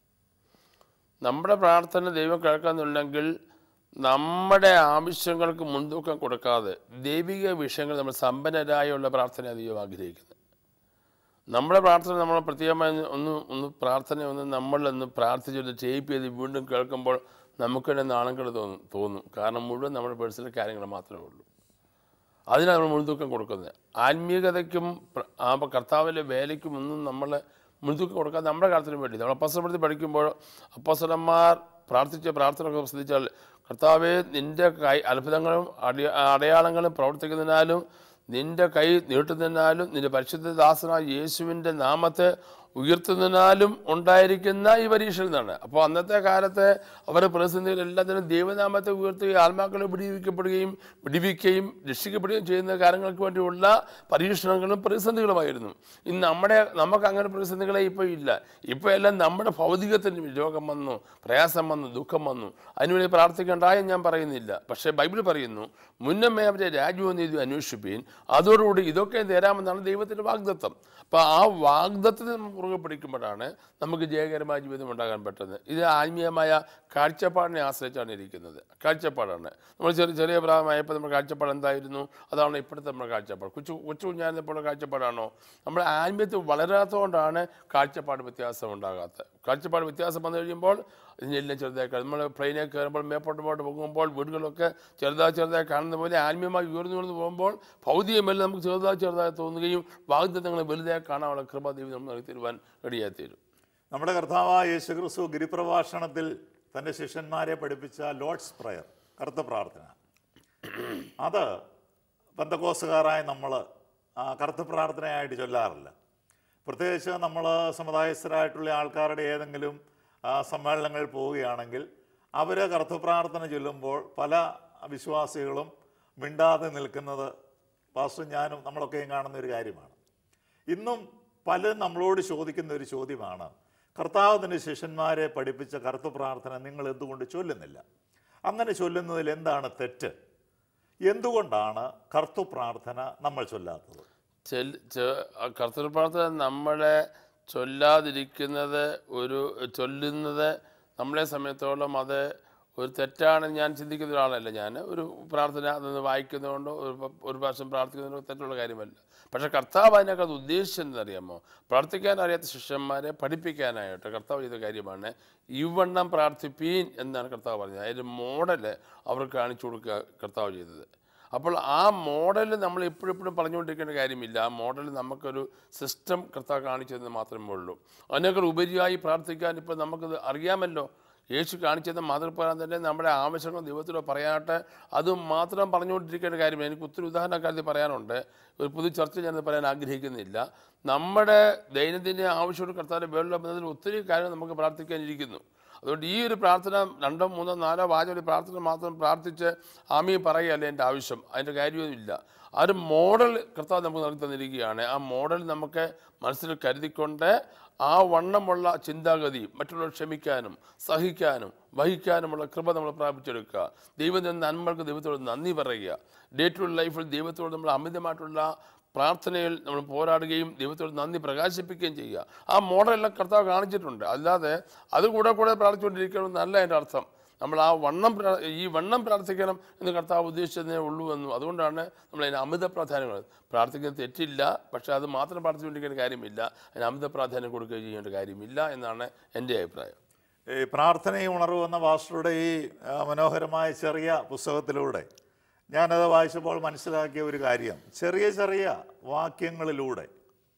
Speaker 2: നമ്മുടെ പ്രാർത്ഥന ദൈവം കേൾക്കാന്നുണ്ടെങ്കിൽ നമ്മുടെ ആവശ്യങ്ങൾക്ക് മുൻതൂക്കം കൊടുക്കാതെ ദൈവിക വിഷയങ്ങൾ നമ്മൾ സമ്പന്നരായുള്ള പ്രാർത്ഥന ദൈവം ആഗ്രഹിക്കുന്നത് നമ്മുടെ പ്രാർത്ഥന നമ്മൾ പ്രത്യേകമായി ഒന്ന് ഒന്ന് പ്രാർത്ഥന ഒന്ന് നമ്മളൊന്ന് പ്രാർത്ഥിച്ചൊന്ന് ടേപ്പ് ചെയ്ത് വീണ്ടും കേൾക്കുമ്പോൾ നമുക്ക് തന്നെ നാണങ്ങൾ തോന്നും തോന്നും കാരണം മുഴുവൻ നമ്മുടെ പേഴ്സണൽ കാര്യങ്ങൾ മാത്രമേ ഉള്ളൂ അതിനാണ് നമ്മൾ മുൻതൂക്കം കൊടുക്കുന്നത് ആത്മീയതയ്ക്കും പ്ര- ആ കർത്താവിൻ്റെ വേലയ്ക്കും ഒന്നും നമ്മൾ മുൻതൂക്കം കൊടുക്കാതെ നമ്മുടെ കാര്യത്തിന് വേണ്ടി നമ്മൾ അപ്പസ്വലപ്പെടുത്തി പഠിക്കുമ്പോൾ അപ്പസ്വലന്മാർ പ്രാർത്ഥിച്ച പ്രാർത്ഥനയൊക്കെ ശ്രദ്ധിച്ചാൽ കർത്താവെ നിൻ്റെ കൈ അത്ഭുതങ്ങളും അടി അടയാളങ്ങളും പ്രവർത്തിക്കുന്നതിനാലും നിൻ്റെ കൈ നീട്ടുന്നതിനാലും നിൻ്റെ പരിശുദ്ധ ദാസനായ യേശുവിൻ്റെ നാമത്തെ ഉയർത്തുന്നതിനാലും ഉണ്ടായിരിക്കുന്ന ഈ പരീക്ഷയിൽ നിന്നാണ് അപ്പോൾ അന്നത്തെ കാലത്ത് അവരുടെ പ്രതിസന്ധികൾ എല്ലാത്തിനും ദൈവനാമത്തെ ഉയർത്തുകയും ആത്മാക്കളെ വിടിവിക്കപ്പെടുകയും വിടിവിക്കുകയും രക്ഷിക്കപ്പെടുകയും ചെയ്യുന്ന കാര്യങ്ങൾക്ക് വേണ്ടിയുള്ള പരീക്ഷണങ്ങളും പ്രതിസന്ധികളുമായിരുന്നു ഇന്ന് നമ്മുടെ നമുക്ക് അങ്ങനെ പ്രതിസന്ധികളെ ഇപ്പോൾ ഇല്ല ഇപ്പോൾ എല്ലാം നമ്മുടെ ഭൗതികത്തിന് രോഗം വന്നു പ്രയാസം വന്നു ദുഃഖം വന്നു അതിനുവേണ്ടി പ്രാർത്ഥിക്കേണ്ടായും ഞാൻ പറയുന്നില്ല പക്ഷേ ബൈബിൾ പറയുന്നു മുന്നമേ അവരെ രാജ്യവും നീതി അന്വേഷിപ്പീൻ അതോടുകൂടി ഇതൊക്കെ തരാമെന്നാണ് ദൈവത്തിൻ്റെ വാഗ്ദത്വം അപ്പോൾ ആ വാഗ്ദത്തത്തെ നമ്മൾ മുറുകെ പിടിക്കുമ്പോഴാണ് നമുക്ക് ജയകരമായ ജീവിതം ഉണ്ടാകാൻ പറ്റുന്നത് ഇത് ആത്മീയമായ കാഴ്ചപ്പാടിനെ ആശ്രയിച്ചാണ് ഇരിക്കുന്നത് കാഴ്ചപ്പാടാണ് നമ്മൾ ചെറിയ ചെറിയ പ്രായമായപ്പോൾ നമ്മുടെ കാഴ്ചപ്പാട് എന്തായിരുന്നു അതാണ് ഇപ്പോഴത്തെ നമ്മുടെ കാഴ്ചപ്പാട് കൊച്ചു കൊച്ചു കുഞ്ഞായിരുന്നപ്പോൾ കാഴ്ചപ്പാടാണോ നമ്മുടെ ആത്മീയത്തിൽ വളരാത്തതുകൊണ്ടാണ് കാഴ്ചപ്പാട് വ്യത്യാസം ഉണ്ടാകാത്തത് കാഴ്ചപ്പാട് വ്യത്യാസം വന്നു കഴിയുമ്പോൾ ഇതിനെല്ലാം ചെറുതായി കാണും. നമ്മൾ പ്ലെയിനിൽ കയറുമ്പോൾ മേപ്പോട്ട് പോട്ട് പോകുമ്പോൾ വീടുകളൊക്കെ ചെറുതായി ചെറുതായി കാണുന്ന പോലെ ആത്മീയമായി ഉയർന്നു ഉയർന്നു പോകുമ്പോൾ ഭൗതികമെല്ലാം നമുക്ക് ചെറുതായി ചെറുതായി തോന്നുകയും വാഗ്ദത്തങ്ങൾ വലുതായി കാണാനുള്ള കൃപ ദൈവം നമ്മൾ നൽകി തരുവാൻ റെഡിയായി തരും
Speaker 1: നമ്മുടെ കർത്താവായ യേശുക്രിസ്തു ഗിരിപ്രഭാഷണത്തിൽ തൻ്റെ ശിഷ്യന്മാരെ പഠിപ്പിച്ച ലോഡ്സ് പ്രയർ കറുത്ത പ്രാർത്ഥന അത് ബന്ധക്കോസുകാരായ നമ്മൾ കറുത്ത പ്രാർത്ഥനയായിട്ട് ചൊല്ലാറില്ല പ്രത്യേകിച്ച് നമ്മൾ സമുദായസ്ഥരായിട്ടുള്ള ആൾക്കാരുടെ ഏതെങ്കിലും ആ, സമ്മേളനങ്ങളിൽ പോവുകയാണെങ്കിൽ അവർ കറുത്ത പ്രാർത്ഥന ചൊല്ലുമ്പോൾ പല വിശ്വാസികളും മിണ്ടാതെ നിൽക്കുന്നത് പാസ്റ്റർ ഞാനും നമ്മളൊക്കെയും കാണുന്ന ഒരു കാര്യമാണ് ഇന്നും പലരും നമ്മളോട് ചോദിക്കുന്ന ഒരു ചോദ്യമാണ് കർത്താവിൻ്റെ ശിഷ്യന്മാരെ പഠിപ്പിച്ച കറുത്ത പ്രാർത്ഥന നിങ്ങൾ എന്തുകൊണ്ട് ചൊല്ലുന്നില്ല അങ്ങനെ ചൊല്ലുന്നതിൽ എന്താണ് തെറ്റ് എന്തുകൊണ്ടാണ് കർത്തു പ്രാർത്ഥന നമ്മൾ ചൊല്ലാത്തത്
Speaker 2: ചെൽ- ചെ- ആ കർത്തൃ പ്രാർത്ഥന നമ്മളെ ചൊല്ലാതിരിക്കുന്നത് ഒരു ചൊല്ലുന്നത് നമ്മളെ സമയത്തോളം അത് ഒരു തെറ്റാണെന്ന് ഞാൻ ചിന്തിക്കുന്ന ഒരാളല്ല ഞാൻ ഒരു പ്രാർത്ഥന അതൊന്ന് വായിക്കുന്നതുകൊണ്ടോ ഒരു പ- ഒരു പ്രാവശ്യം പ്രാർത്ഥിക്കുന്നതുകൊണ്ടോ തെറ്റുള്ള കാര്യമല്ല പക്ഷേ കർത്താവ് അതിനൊക്കെ അത് ഉദ്ദേശിച്ചതെന്ന് അറിയാമോ പ്രാർത്ഥിക്കാൻ അറിയാത്ത ശിഷ്യന്മാരെ പഠിപ്പിക്കാനായിട്ട് കർത്താവ് ചെയ്ത കാര്യമാണ് ഇവണ്ണം പ്രാർത്ഥിപ്പീൻ എന്നാണ് കർത്താവ് പറഞ്ഞത് അതിൻ്റെ മോഡല് അവർക്ക് കാണിച്ചു കൊടുക്കുക കർത്താവ് ചെയ്തത് അപ്പോൾ ആ മോഡൽ നമ്മൾ എപ്പോഴെപ്പോഴും പറഞ്ഞുകൊണ്ടിരിക്കേണ്ട കാര്യമില്ല ആ മോഡൽ നമുക്കൊരു സിസ്റ്റം കർത്താവ് കാണിച്ചതെന്ന് മാത്രമേ ഉള്ളൂ അതിനേക്കാൾ ഉപരിയായി പ്രാർത്ഥിക്കാൻ ഇപ്പോൾ നമുക്കത് അറിയാമല്ലോ യേശു കാണിച്ചത് മാതൃപ്രകാരം തന്നെ നമ്മുടെ ആവശ്യങ്ങൾ ദൈവത്തിലൂടെ പറയാനായിട്ട് അത് മാത്രം പറഞ്ഞുകൊണ്ടിരിക്കേണ്ട കാര്യമില്ല എനിക്ക് ഒത്തിരി ഉദാഹരണ കാര്യത്തിൽ പറയാനുണ്ട് ഒരു പുതു ചർച്ച ഞാനത് പറയാൻ ആഗ്രഹിക്കുന്നില്ല നമ്മുടെ ദൈനംദിന ആവശ്യമുള്ള കർത്താവിൻ്റെ വേളുള്ള ബന്ധത്തിൽ ഒത്തിരി കാര്യം നമുക്ക് പ്രാർത്ഥിക്കാനിരിക്കുന്നു അതുകൊണ്ട് ഈ ഒരു പ്രാർത്ഥന രണ്ടോ മൂന്നോ നാലോ വാചക ഒരു പ്രാർത്ഥന മാത്രം പ്രാർത്ഥിച്ച് ആമി പറയുകയല്ല എൻ്റെ ആവശ്യം അതിൻ്റെ കാര്യമൊന്നുമില്ല ആ ഒരു മോഡൽ കർത്താവ് നമുക്ക് നൽകി തന്നിരിക്കുകയാണ് ആ മോഡൽ നമുക്ക് മനസ്സിൽ കരുതിക്കൊണ്ട് ആ വണ്ണമുള്ള ചിന്താഗതി മറ്റുള്ളവർ ക്ഷമിക്കാനും സഹിക്കാനും വഹിക്കാനുമുള്ള കൃപ നമ്മൾ പ്രാപിച്ചെടുക്കുക ദൈവത്തിൻ്റെ നന്മകൾക്ക് ദൈവത്തോട് നന്ദി പറയുക ഡേ ടു ലൈഫിൽ ദൈവത്തോട് നമ്മൾ അമിതമായിട്ടുള്ള പ്രാർത്ഥനയിൽ നമ്മൾ പോരാടുകയും ദൈവത്തോട് നന്ദി പ്രകാശിപ്പിക്കുകയും ചെയ്യുക ആ മോഡലെല്ലാം കർത്താവ് കാണിച്ചിട്ടുണ്ട് അല്ലാതെ അത് കൂടെ കൂടെ പ്രാർത്ഥിച്ചുകൊണ്ടിരിക്കണമെന്നല്ല എൻ്റെ അർത്ഥം നമ്മൾ ആ വണ്ണം പ്രാ- ഈ വണ്ണം പ്രാർത്ഥിക്കണം എന്ന് കർത്താവ് ഉദ്ദേശിച്ചതേ ഉള്ളൂ എന്നും അതുകൊണ്ടാണ് നമ്മൾ അതിന് അമിത പ്രാധാന്യം കൊടുക്കുന്നത്. പ്രാർത്ഥിക്കുന്നത് തെറ്റില്ല പക്ഷേ അത് മാത്രം പ്രാർത്ഥിച്ചുകൊണ്ടിരിക്കേണ്ട കാര്യമില്ല അതിന് അമിത പ്രാധാന്യം കൊടുക്കുകയും ചെയ്യേണ്ട കാര്യമില്ല എന്നാണ് എൻ്റെ അഭിപ്രായം
Speaker 1: ഈ പ്രാർത്ഥനയും ഉണർവ് എന്ന പാസ്റ്ററുടെ ഈ ആ, മനോഹരമായ ചെറിയ പുസ്തകത്തിലൂടെ ഞാനത് വായിച്ചപ്പോൾ മനസ്സിലാക്കിയ ഒരു കാര്യം ചെറിയ ചെറിയ വാക്യങ്ങളിലൂടെ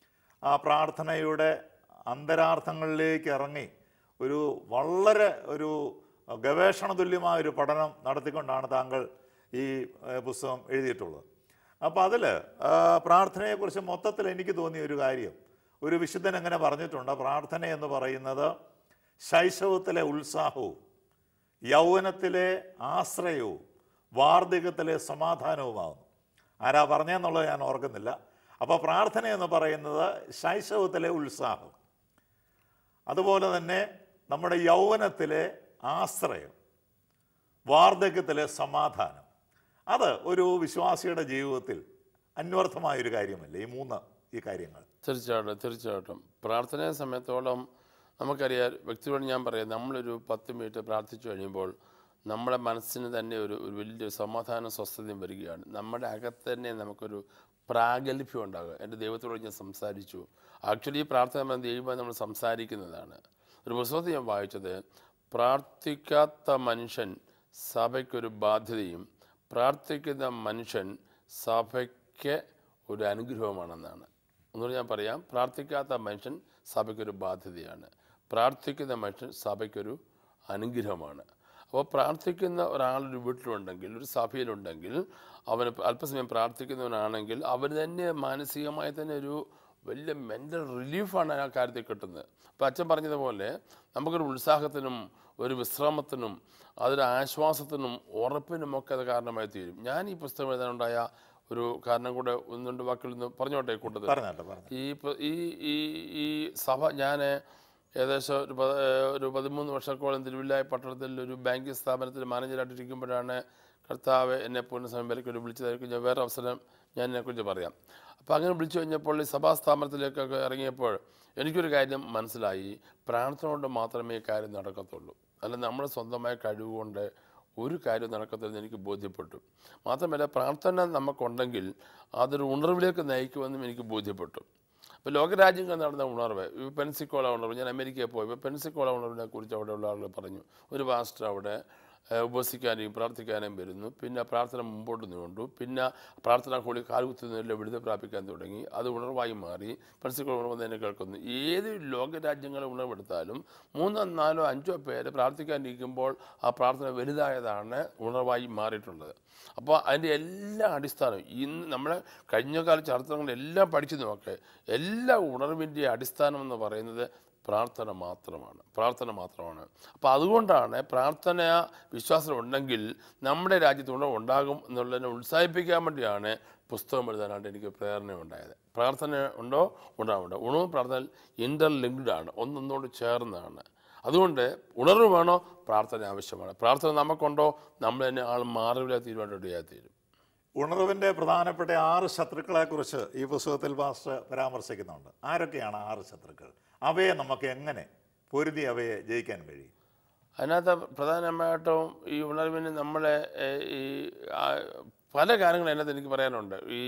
Speaker 1: ആ പ്രാർത്ഥനയുടെ അന്തരാർത്ഥങ്ങളിലേക്ക് ഇറങ്ങി ഒരു വളരെ ഒരു ഗവേഷണ തുല്യമായ ഒരു പഠനം നടത്തിക്കൊണ്ടാണ് താങ്കൾ ഈ ഏഹ്, പുസ്തകം എഴുതിയിട്ടുള്ളത് അപ്പോൾ അതിൽ പ്രാർത്ഥനയെക്കുറിച്ച് മൊത്തത്തിൽ എനിക്ക് തോന്നിയ ഒരു കാര്യം ഒരു വിശുദ്ധൻ എങ്ങനെ പറഞ്ഞിട്ടുണ്ട് പ്രാർത്ഥന എന്ന് പറയുന്നത് ശൈശവത്തിലെ ഉത്സാഹവും യൗവനത്തിലെ ആശ്രയവും വാർദ്ധക്യത്തിലെ സമാധാനവുമാകുന്നു ആരാ പറഞ്ഞെന്നുള്ളത് ഞാൻ ഓർക്കുന്നില്ല അപ്പോൾ പ്രാർത്ഥന എന്ന് പറയുന്നത് ശൈശവത്തിലെ ഉത്സാഹം അതുപോലെ തന്നെ നമ്മുടെ യൗവനത്തിലെ ആശ്രയം വാർദ്ധക്യത്തിലെ സമാധാനം അത് ഒരു വിശ്വാസിയുടെ ജീവിതത്തിൽ അന്വർത്ഥമായൊരു കാര്യമല്ലേ ഈ മൂന്ന് ഈ കാര്യങ്ങൾ
Speaker 2: തീർച്ചയായിട്ടും തീർച്ചയായിട്ടും പ്രാർത്ഥനയെ സമയത്തോളം നമുക്കറിയാം വ്യക്തിയോട് ഞാൻ പറയാം നമ്മളൊരു പത്ത് മിനിറ്റ് പ്രാർത്ഥിച്ചു കഴിയുമ്പോൾ നമ്മുടെ മനസ്സിന് തന്നെ ഒരു ഒരു വലിയ സമാധാന സ്വസ്ഥതയും വരികയാണ് നമ്മുടെ അകത്ത് തന്നെ നമുക്കൊരു പ്രാഗൽഭ്യം ഉണ്ടാകുക എൻ്റെ ദൈവത്തോട് ഞാൻ സംസാരിച്ചു ആക്ച്വലി ഈ പ്രാർത്ഥന നമ്മൾ ദൈവമായി നമ്മൾ സംസാരിക്കുന്നതാണ് ഒരു പുസ്തകത്തിൽ ഞാൻ വായിച്ചത് പ്രാർത്ഥിക്കാത്ത മനുഷ്യൻ സഭയ്ക്കൊരു ബാധ്യതയും പ്രാർത്ഥിക്കുന്ന മനുഷ്യൻ സഭയ്ക്ക് ഒരു അനുഗ്രഹമാണെന്നാണ് ഒന്നുകൂടി ഞാൻ പറയാം പ്രാർത്ഥിക്കാത്ത മനുഷ്യൻ സഭയ്ക്കൊരു ബാധ്യതയാണ് പ്രാർത്ഥിക്കുന്ന മനുഷ്യൻ സഭയ്ക്കൊരു അനുഗ്രഹമാണ് അപ്പോൾ പ്രാർത്ഥിക്കുന്ന ഒരാളൊരു വീട്ടിലുണ്ടെങ്കിൽ ഒരു സഭയിലുണ്ടെങ്കിൽ അവന് അല്പസമയം പ്രാർത്ഥിക്കുന്നവനാണെങ്കിൽ അവർ തന്നെ മാനസികമായി തന്നെ ഒരു വലിയ മെൻ്റൽ റിലീഫാണ് ആ കാര്യത്തിൽ കിട്ടുന്നത് അപ്പോൾ അച്ഛൻ പറഞ്ഞതുപോലെ നമുക്കൊരു ഉത്സാഹത്തിനും ഒരു വിശ്രമത്തിനും അതൊരു ആശ്വാസത്തിനും ഉറപ്പിനുമൊക്കെ അത് കാരണമായി തീരും ഞാൻ ഈ പുസ്തകം എഴുതാനുണ്ടായ ഒരു കാരണം കൂടെ ഒന്ന് രണ്ട് വാക്കുകൾ ഒന്ന് പറഞ്ഞോട്ടെ ഈ കൂട്ടത്തിൽ
Speaker 1: പറഞ്ഞോട്ടെ പറഞ്ഞു
Speaker 2: ഈ പ- ഈ ഈ ഈ സഭ ഞാൻ ഏകദേശം ഒരു പ- ഏഹ് ഒരു പതിമൂന്ന് വർഷത്തോളം തിരുവില്ലായ പട്ടണത്തിൽ ഒരു ബാങ്കിങ് സ്ഥാപനത്തിൽ മാനേജറായിട്ടിരിക്കുമ്പോഴാണ് കർത്താവ് എന്നെ പൂർണ്ണ സമയത്തേക്ക് ഒരു വിളിച്ചതായിരിക്കും ഞാൻ വേറെ അവസരം ഞാൻ എന്നെക്കുറിച്ച് പറയാം അപ്പോൾ അങ്ങനെ വിളിച്ചു കഴിഞ്ഞപ്പോൾ ഈ സഭാ സ്ഥാപനത്തിലേക്കൊക്കെ ഇറങ്ങിയപ്പോൾ എനിക്കൊരു കാര്യം മനസ്സിലായി പ്രാർത്ഥന കൊണ്ട് മാത്രമേ ഈ കാര്യം നടക്കത്തുള്ളൂ അല്ല നമ്മുടെ സ്വന്തമായ കഴിവുകൊണ്ട് ഒരു കാര്യം നടക്കത്തില്ലെന്ന് എനിക്ക് ബോധ്യപ്പെട്ടു മാത്രമല്ല പ്രാർത്ഥന നമുക്കുണ്ടെങ്കിൽ അതൊരു ഉണർവിലേക്ക് നയിക്കുമെന്നും എനിക്ക് ബോധ്യപ്പെട്ടു ഇപ്പോൾ ലോകരാജ്യങ്ങളിൽ നടന്ന ഉണർവ് ഈ പെൻസിക്കോള ഉണർവ് ഞാൻ അമേരിക്കയിൽ പോയപ്പോൾ പെൻസിക്കോള ഉണർവിനെ കുറിച്ച് അവിടെയുള്ള ആളുകൾ പറഞ്ഞു ഒരു പാസ്റ്റർ അവിടെ ഏഹ്, ഉപവസിക്കാനും പ്രാർത്ഥിക്കാനും വരുന്നു പിന്നെ പ്രാർത്ഥന മുമ്പോട്ട് നീണ്ടു പിന്നെ പ്രാർത്ഥന കൂടി കാൽകുത്തുന്നതിൽ വിടുതൽ പ്രാപിക്കാൻ തുടങ്ങി അത് ഉണർവായി മാറി പെൻസിക്കോൾ ഉണർവ് തന്നെ കേൾക്കുന്നു ഏത് ലോകരാജ്യങ്ങളെ ഉണർവെടുത്താലും മൂന്നോ നാലോ അഞ്ചോ പേര് പ്രാർത്ഥിക്കാനിരിക്കുമ്പോൾ ആ പ്രാർത്ഥന വലുതായതാണ് ഉണർവായി മാറിയിട്ടുള്ളത് അപ്പോൾ അതിൻ്റെ എല്ലാ അടിസ്ഥാനവും ഇന്ന് നമ്മളെ കഴിഞ്ഞ കാല ചരിത്രങ്ങളെല്ലാം പഠിച്ചു നോക്കെ എല്ലാ ഉണർവിൻ്റെ അടിസ്ഥാനം എന്ന് പറയുന്നത് പ്രാർത്ഥന മാത്രമാണ് പ്രാർത്ഥന മാത്രമാണ് അപ്പോൾ അതുകൊണ്ടാണ് പ്രാർത്ഥന വിശ്വാസം ഉണ്ടെങ്കിൽ നമ്മുടെ രാജ്യത്ത് ഉണർവ് ഉണ്ടാകും എന്നുള്ളതിനെ ഉത്സാഹിപ്പിക്കാൻ വേണ്ടിയാണ് പുസ്തകം എഴുതാനായിട്ട് എനിക്ക് പ്രേരണ ഉണ്ടായത് പ്രാർത്ഥന ഉണ്ടോ ഉണ്ടാവുണ്ട് ഉണർവും പ്രാർത്ഥന ഇൻ്റർ ലിങ്ക്ഡ് ആണ് ഒന്നൊന്നോട് ചേർന്നതാണ് അതുകൊണ്ട് ഉണർവ് വേണോ പ്രാർത്ഥന ആവശ്യമാണ് പ്രാർത്ഥന നമുക്കുണ്ടോ നമ്മൾ തന്നെ ആൾ മാറിവില തീരുമാനം തീരും
Speaker 1: ഉണർവിൻ്റെ പ്രധാനപ്പെട്ട ആറ് ശത്രുക്കളെക്കുറിച്ച് ഈ പുസ്തകത്തിൽ മാസ്റ്റർ പരാമർശിക്കുന്നുണ്ട് ആരൊക്കെയാണ് ആറ് ശത്രുക്കൾ അവയെ നമുക്ക് എങ്ങനെ പൊരുതി അവയെ ജയിക്കാൻ കഴിയും
Speaker 2: അതിനകത്ത് പ്രധാനമായിട്ടും ഈ ഉണർവിന് നമ്മളെ ഏഹ്, ഈ ആ, പല കാര്യങ്ങളും അതിനകത്ത് എനിക്ക് പറയാനുണ്ട് ഈ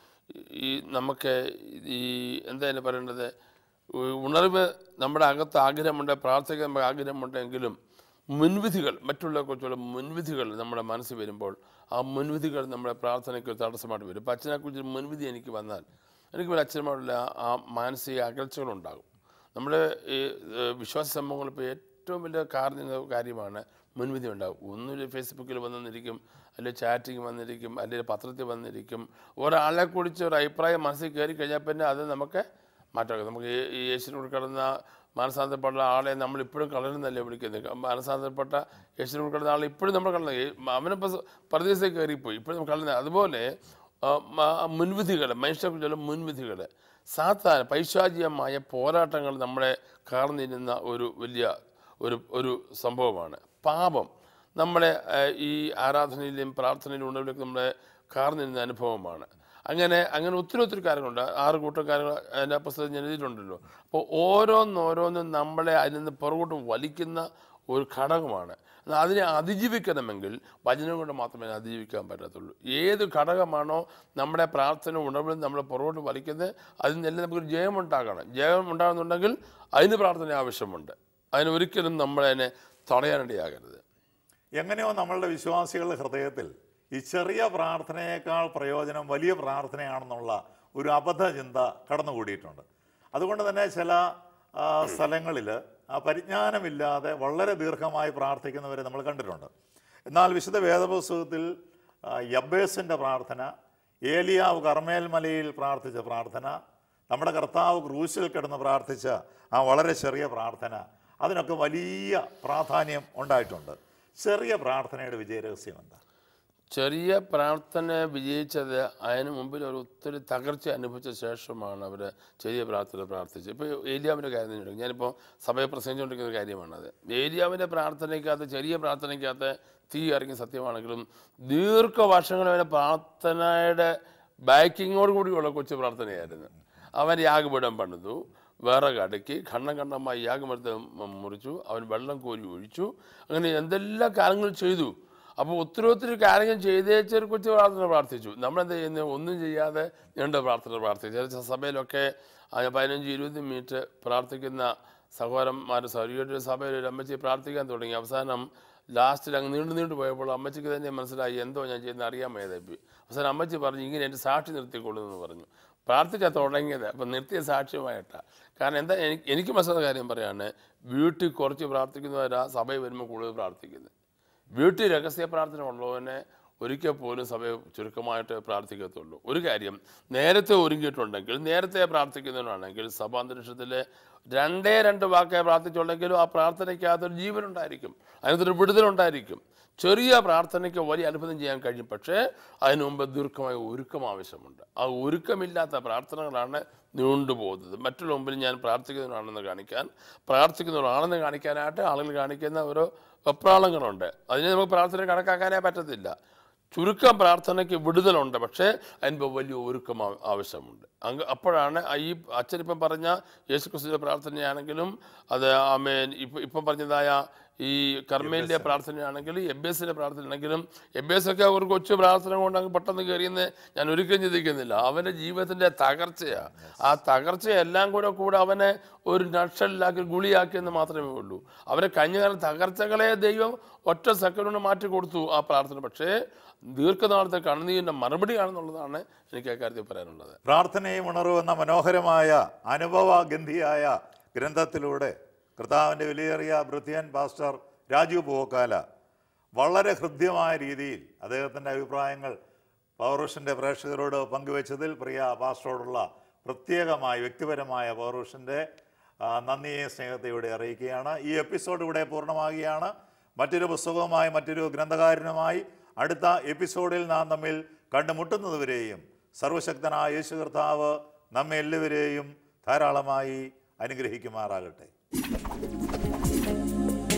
Speaker 2: ഈ നമുക്ക് ഈ എന്താ അതിന് പറയേണ്ടത് ഈ ഉണർവ് നമ്മുടെ അകത്ത് ആഗ്രഹമുണ്ട് പ്രാർത്ഥിക്കാൻ നമുക്ക് ആഗ്രഹമുണ്ടെങ്കിലും മുൻവിധികൾ മറ്റുള്ളവരെക്കുറിച്ചുള്ള മുൻവിധികൾ നമ്മുടെ മനസ്സിൽ വരുമ്പോൾ ആ മുൻവിധികൾ നമ്മുടെ പ്രാർത്ഥനയ്ക്ക് ഒരു തടസ്സമായിട്ട് വരും ഇപ്പം അച്ഛനെക്കുറിച്ച് മുൻവിധി എനിക്ക് വന്നാൽ എനിക്ക് ഒരു അച്ഛനോടുള്ള ആ മാനസിക അകൽച്ചകളുണ്ടാകും നമ്മുടെ ഈ ഏഹ്, വിശ്വാസ സമൂഹങ്ങളിൽ ഇപ്പോൾ ഏറ്റവും വലിയ കാരണ കാര്യമാണ് മുൻവിധി ഉണ്ടാകും ഒന്നുമില്ല ഫേസ്ബുക്കിൽ വന്നിരിക്കും അല്ലെങ്കിൽ ചാറ്റിങ് വന്നിരിക്കും അല്ലെങ്കിൽ പത്രത്തിൽ വന്നിരിക്കും ഒരാളെ കുറിച്ച് ഒരു അഭിപ്രായം മനസ്സിൽ കയറി കഴിഞ്ഞാൽ പിന്നെ അത് നമുക്ക് മാറ്റാം നമുക്ക് ഈ- ഈ യേശുവിനോട് കിടന്ന മാനസാന്തരപ്പെട്ട ആളെ നമ്മൾ ഇപ്പോഴും കളരുന്നല്ലേ വിളിക്കുന്നത് മാനസാന്തരപ്പെട്ട യേശുവിനോട് കിടന്ന ആളെ ഇപ്പോഴും നമ്മൾ കളയുന്നത് അവനിപ്പോൾ പ്രദേശത്തേക്ക് കയറിപ്പോയി ഇപ്പോഴും നമ്മൾ കളയുന്നത് അതുപോലെ ആ, മ- മുൻവിധികൾ മനുഷ്യക്കുറിച്ചുള്ള മുൻവിധികൾ സാധാരണ പൈശാചികമായ പോരാട്ടങ്ങൾ നമ്മളെ കാർന്നിരുന്ന ഒരു വലിയ ഒരു ഒരു സംഭവമാണ് പാപം നമ്മളെ ആ, ഈ ആരാധനയിലും പ്രാർത്ഥനയിലും ഉണർവിലേക്ക് നമ്മളെ കാർന്നിരുന്ന അനുഭവമാണ് അങ്ങനെ അങ്ങനെ ഒത്തിരി ഒത്തിരി കാര്യങ്ങളുണ്ട് ആറ് കൂട്ടം കാര്യങ്ങൾ എൻ്റെ പുസ്തകം ഞാൻ എഴുതിയിട്ടുണ്ടല്ലോ അപ്പോൾ ഓരോന്നോരോന്നും നമ്മളെ അതിൽ നിന്ന് പുറകോട്ട് വലിക്കുന്ന ഒരു ഘടകമാണ് എന്നാൽ അതിനെ അതിജീവിക്കണമെങ്കിൽ വചനം കൊണ്ട് മാത്രമേ അതിനെ അതിജീവിക്കാൻ പറ്റത്തുള്ളൂ ഏത് ഘടകമാണോ നമ്മുടെ പ്രാർത്ഥന ഉണർവിൽ നമ്മളെ പുറകോട്ട് വലിക്കുന്നത് അതിൽ നിന്നെല്ലാം നമുക്കൊരു ജയം ഉണ്ടാകണം ജയം ഉണ്ടാകുന്നുണ്ടെങ്കിൽ അതിന് പ്രാർത്ഥന ആവശ്യമുണ്ട് അതിന് ഒരിക്കലും നമ്മളതിനെ തടയാനിടയാകരുത്
Speaker 1: എങ്ങനെയോ നമ്മളുടെ വിശ്വാസികളുടെ ഹൃദയത്തിൽ ഈ ചെറിയ പ്രാർത്ഥനയേക്കാൾ പ്രയോജനം വലിയ പ്രാർത്ഥനയാണെന്നുള്ള ഒരു അബദ്ധ ചിന്ത കടന്നുകൂടിയിട്ടുണ്ട് അതുകൊണ്ട് തന്നെ ചില സ്ഥലങ്ങളിൽ ആ പരിജ്ഞാനമില്ലാതെ വളരെ ദീർഘമായി പ്രാർത്ഥിക്കുന്നവരെ നമ്മൾ കണ്ടിട്ടുണ്ട് എന്നാൽ വിശുദ്ധ വേദപുസ്തകത്തിൽ യബ്ബേസിൻ്റെ പ്രാർത്ഥന ഏലിയാവ് കർമ്മേൽ മലയിൽ പ്രാർത്ഥിച്ച പ്രാർത്ഥന നമ്മുടെ കർത്താവ് ക്രൂശിൽ കിടന്ന് പ്രാർത്ഥിച്ച ആ വളരെ ചെറിയ പ്രാർത്ഥന അതിനൊക്കെ വലിയ പ്രാധാന്യം ഉണ്ടായിട്ടുണ്ട് ചെറിയ പ്രാർത്ഥനയുടെ വിജയരഹസ്യം എന്താ
Speaker 2: ചെറിയ പ്രാർത്ഥന വിജയിച്ചത് അതിന് മുമ്പിൽ ഒരു ഒത്തിരി തകർച്ച അനുഭവിച്ച ശേഷമാണ് അവർ ചെറിയ പ്രാർത്ഥന പ്രാർത്ഥിച്ചത് ഇപ്പോൾ ഏലിയാവിൻ്റെ കാര്യം തന്നെ എടുക്കും ഞാനിപ്പോൾ സഭയെ പ്രസംഗിച്ചുകൊണ്ടിരിക്കുന്ന ഒരു കാര്യമാണത് ഏലിയാവിൻ്റെ പ്രാർത്ഥനയ്ക്കകത്ത് ചെറിയ പ്രാർത്ഥനയ്ക്കകത്ത് തീ ഇറങ്ങിയ സത്യമാണെങ്കിലും ദീർഘവർഷങ്ങൾ അവൻ്റെ പ്രാർത്ഥനയുടെ ബാക്കിങ്ങോട് കൂടിയുള്ള കൊച്ചു പ്രാർത്ഥനയായിരുന്നു അവൻ യാഗപീഠം പണിതു വിറക് അടുക്കി ഖണ്ണം ഖണ്ഡമായി യാഗമെടുത്ത് മ- മുറിച്ചു അവൻ വെള്ളം കോരി ഒഴിച്ചു അങ്ങനെ എന്തെല്ലാം കാര്യങ്ങൾ ചെയ്തു അപ്പോൾ ഒത്തിരി ഒത്തിരി കാര്യങ്ങൾ ചെയ്തേച്ചൊരു കൊച്ചു പ്രാർത്ഥന പ്രാർത്ഥിച്ചു നമ്മളെന്താ ചെയ്യുന്നത് ഒന്നും ചെയ്യാതെ നീണ്ട പ്രാർത്ഥന പ്രാർത്ഥിച്ചു ചില സഭയിലൊക്കെ ആ പതിനഞ്ച് ഇരുപത് മിനിറ്റ് പ്രാർത്ഥിക്കുന്ന സഹോദരന്മാർ സൗരിയുടെ സഭയിൽ ഒരു അമ്മച്ചി പ്രാർത്ഥിക്കാൻ തുടങ്ങി അവസാനം ലാസ്റ്റിൽ അങ്ങ് നീണ്ടു നീണ്ടു പോയപ്പോൾ അമ്മച്ചിക്ക് തന്നെ മനസ്സിലായി എന്തോ ഞാൻ ചെയ്യുന്ന അറിയാൻ മേതായി അവസാനം അമ്മച്ചി പറഞ്ഞു ഇങ്ങനെ എൻ്റെ സാക്ഷി നിർത്തിക്കൊള്ളൂ എന്ന് പറഞ്ഞു പ്രാർത്ഥിക്കാൻ തുടങ്ങിയത് അപ്പം നിർത്തിയ സാക്ഷ്യമായിട്ടാണ് കാരണം എന്താ എനിക്ക് എനിക്ക് മനസ്സിലായ കാര്യം പറയാണ് വീട്ടിൽ കുറച്ച് പ്രാർത്ഥിക്കുന്നവരാ സഭയിൽ വരുമ്പോൾ കൂടുതൽ പ്രാർത്ഥിക്കുന്നത് വീട്ടിൽ രഹസ്യ പ്രാർത്ഥന ഉള്ളവനെ ഒരിക്കൽ പോലും സഭയെ ചുരുക്കമായിട്ട് പ്രാർത്ഥിക്കത്തുള്ളൂ ഒരു കാര്യം നേരത്തെ ഒരുങ്ങിയിട്ടുണ്ടെങ്കിൽ നേരത്തെ പ്രാർത്ഥിക്കുന്നവനാണെങ്കിൽ സഭാന്തരീക്ഷത്തിൽ രണ്ടേ രണ്ട് വാക്കേ പ്രാർത്ഥിച്ചുണ്ടെങ്കിലും ആ പ്രാർത്ഥനയ്ക്കകത്തൊരു ജീവനുണ്ടായിരിക്കും അതിനകത്തൊരു വിടുതലുണ്ടായിരിക്കും ചെറിയ പ്രാർത്ഥനയ്ക്ക് വലിയ അത്ഭുതം ചെയ്യാൻ കഴിയും പക്ഷേ അതിനു മുമ്പ് ദീർഘമായ ഒരുക്കം ആവശ്യമുണ്ട് ആ ഒരുക്കമില്ലാത്ത പ്രാർത്ഥനകളാണ് നീണ്ടുപോകുന്നത് മറ്റുള്ള മുമ്പിൽ ഞാൻ പ്രാർത്ഥിക്കുന്നവനാണെന്ന് കാണിക്കാൻ പ്രാർത്ഥിക്കുന്നവരാണെന്ന് കാണിക്കാനായിട്ട് ആളുകൾ കാണിക്കുന്ന ഓരോ വെപ്രാളങ്ങളുണ്ട് അതിനെ നമുക്ക് പ്രാർത്ഥന കണക്കാക്കാനേ പറ്റത്തില്ല ചുരുക്കം പ്രാർത്ഥനയ്ക്ക് വിടുതലുണ്ട് പക്ഷേ അതിന് വലിയ ഒരുക്കം ആ- ആവശ്യമുണ്ട് അങ്ങ് അപ്പോഴാണ് ആ ഈ അച്ഛനിപ്പം പറഞ്ഞ യേശുക്രിസ്തുവിൻ്റെ പ്രാർത്ഥനയാണെങ്കിലും അത് ആമേൻ ഇപ്പം ഇപ്പം പറഞ്ഞതായ ഈ കർമ്മയിലെ പ്രാർത്ഥനയാണെങ്കിലും എബേസിൻ്റെ പ്രാർത്ഥനയാണെങ്കിലും എബേസൊക്കെ ഒരു കൊച്ചു പ്രാർത്ഥന കൊണ്ട് അങ്ങ് പെട്ടെന്ന് കയറിയെന്ന് ഞാൻ ഒരിക്കലും ചിന്തിക്കുന്നില്ല അവൻ്റെ ജീവിതത്തിൻ്റെ തകർച്ചയാണ് ആ തകർച്ചയെല്ലാം കൂടെ കൂടെ അവനെ ഒരു നക്ഷലിലാക്കി ഗുളിയാക്കിയെന്ന് മാത്രമേ ഉള്ളൂ അവരെ കഴിഞ്ഞകാല തകർച്ചകളെ ദൈവം ഒറ്റ സെക്കൻഡ് കൊണ്ട് മാറ്റി കൊടുത്തു ആ പ്രാർത്ഥന പക്ഷേ ദീർഘനാളത്തെ കണ്ണുനീരിൻ്റെ മറുപടിയാണെന്നുള്ളതാണ് എനിക്ക് അക്കാര്യത്തിൽ പറയാനുള്ളത്
Speaker 1: പ്രാർത്ഥനയും ഉണർവ് എന്ന മനോഹരമായ അനുഭവഗന്ധിയായ ഗ്രന്ഥത്തിലൂടെ കർത്താവിൻ്റെ വിലയേറിയ ഭൃത്യൻ പാസ്റ്റർ രാജീവ് പൂവക്കാല വളരെ ഹൃദ്യമായ രീതിയിൽ അദ്ദേഹത്തിൻ്റെ അഭിപ്രായങ്ങൾ പൗറുഷൻ്റെ പ്രേക്ഷകരോട് പങ്കുവച്ചതിൽ പ്രിയ പാസ്റ്ററോടുള്ള പ്രത്യേകമായ വ്യക്തിപരമായ പൗറുഷൻ്റെ നന്ദിയെ സ്നേഹത്തെ ഇവിടെ അറിയിക്കുകയാണ് ഈ എപ്പിസോഡ് ഇവിടെ പൂർണ്ണമാകുകയാണ് മറ്റൊരു പുസ്തകവുമായി മറ്റൊരു ഗ്രന്ഥകാരനുമായി അടുത്ത എപ്പിസോഡിൽ നാം തമ്മിൽ കണ്ടുമുട്ടുന്നതുവരെയും സർവശക്തനായ യേശു കർത്താവ് നമ്മെ എല്ലാവരെയും ധാരാളമായി അനുഗ്രഹിക്കുമാറാകട്ടെ